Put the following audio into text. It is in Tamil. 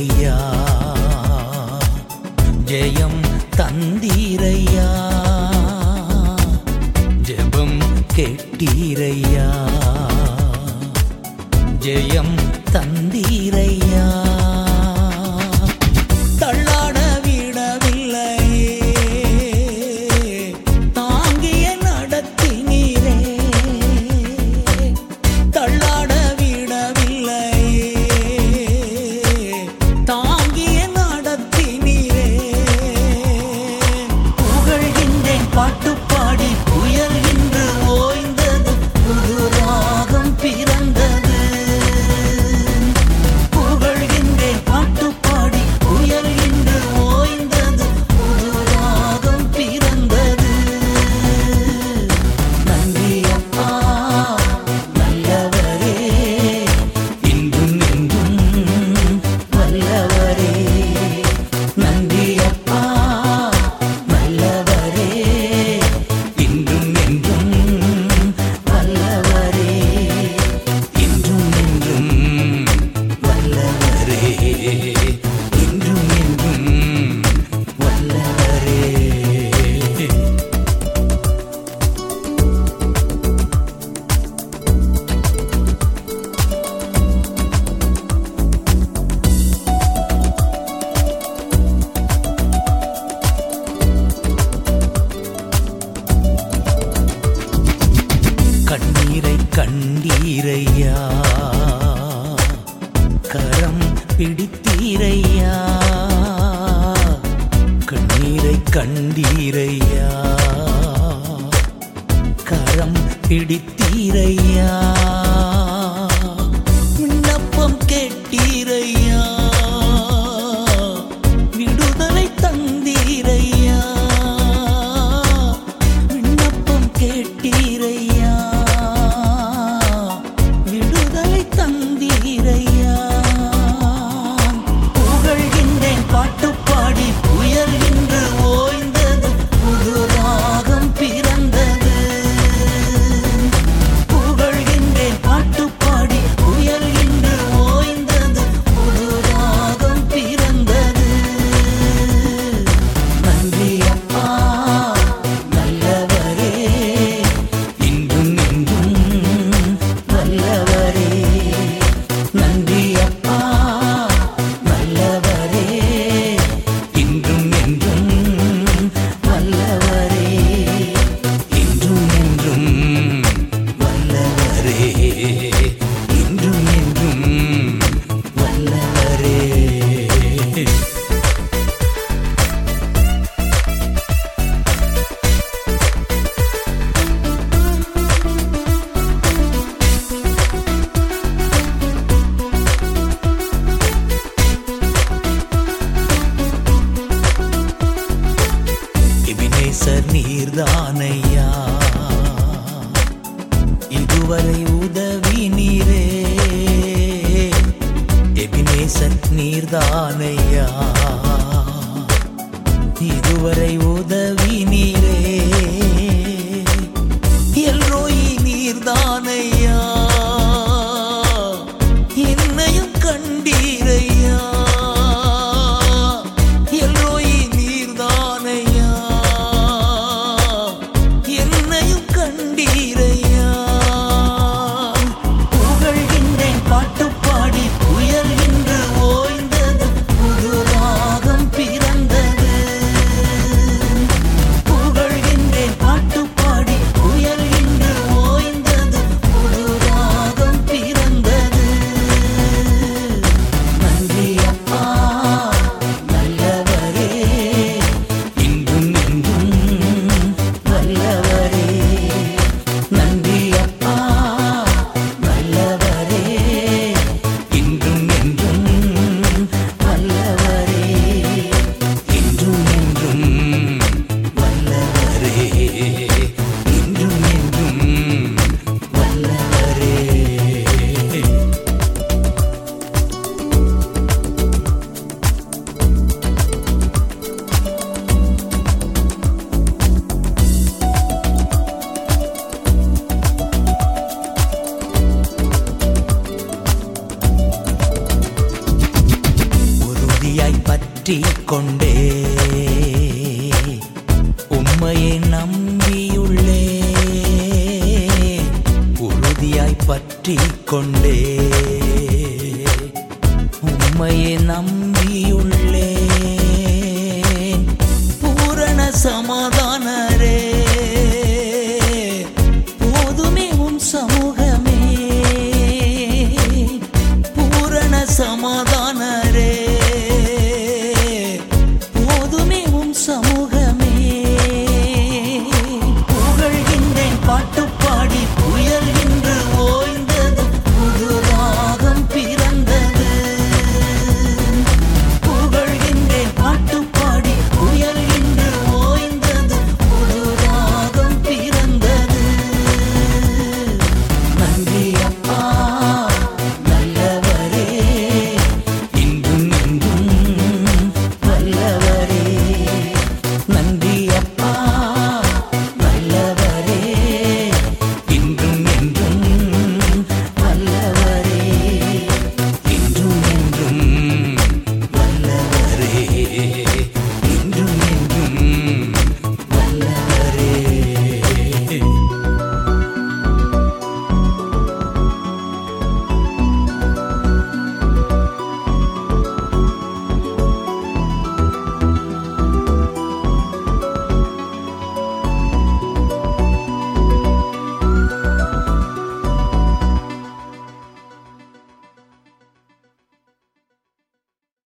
தந்தீரையா ஜெயம் தந்தீரையா ஜெபம் கெட்டீரையா ஜெயம் தந்தீரையா தள்ளாட விடவில்லையே தாங்கிய நடத்தினீரே தள்ளாட விடவில்லையே தாங்கிய நடத்தினீரே புகழ்கின்றேன் பாட்டு பாடி புயல் இன்று ஓய்ந்தது புது ராகம் பிறந்தது புகழ்கின்றேன் பாட்டு பாடி புயல் இன்று ஓய்ந்தது புது ராகம் பிறந்தது நன்றி அப்பா நல்லவரே இன்றும் என்றும் வல்லவரே நன்றி அப்பா நல்லவரே இன்றும் என்றும் வல்லவரே இன்றும் என்றும் வல்லவரே இன்றும் என்றும் வல்லவரே கண்ணீரை கண்டீரையா கரம் பிடித்தீரையா கண்ணீரை கண்டீரையா கரம் பிடித்தீரையா விண்ணப்பம் கேட்டீரையா விடுதலை தந்தீரையா விண்ணப்பம் கேட்டீரையா விடுதலை தந்தீரையா புகழ்கின்றேன் பாட்டு பாடி புயல் இன்று ஓய்ந்தது புது ராகம் பிறந்தது புகழ்கின்றேன் பாட்டு பாடி புயல் இன்று ஓய்ந்தது புது ராகம் பிறந்தது நன்றி அப்பா நல்லவரே இன்றும் என்றும் வல்லவரே நன்றி அப்பா நல்லவரே இன்றும் என்றும் வல்லவரே இன்றும் என்றும் வல்லவரே இன்றும் என்றும் வல்லவரே எபினேசர் நீர்தானையா இதுவரை உதவி நீரே எபினேசர் நீர்தானையா இதுவரை உதவி நீரே எல்ரோயி நீர்தானையா என்னையும் கண்டீரையா எல்ரோயி நீர்தானையா என்னையும் கண்டீரையா புகழ்கின்றேன் பாட்டு பாடி புயல் இன்று ஓய்ந்தது புது ராகம் பிறந்தது பற்றி கொண்டே உம்மையை நம்பியுள்ளே உறுதியாய் பற்றி கொண்டே உம்மையை நம்பியுள்ளே பூரண சமாதானம்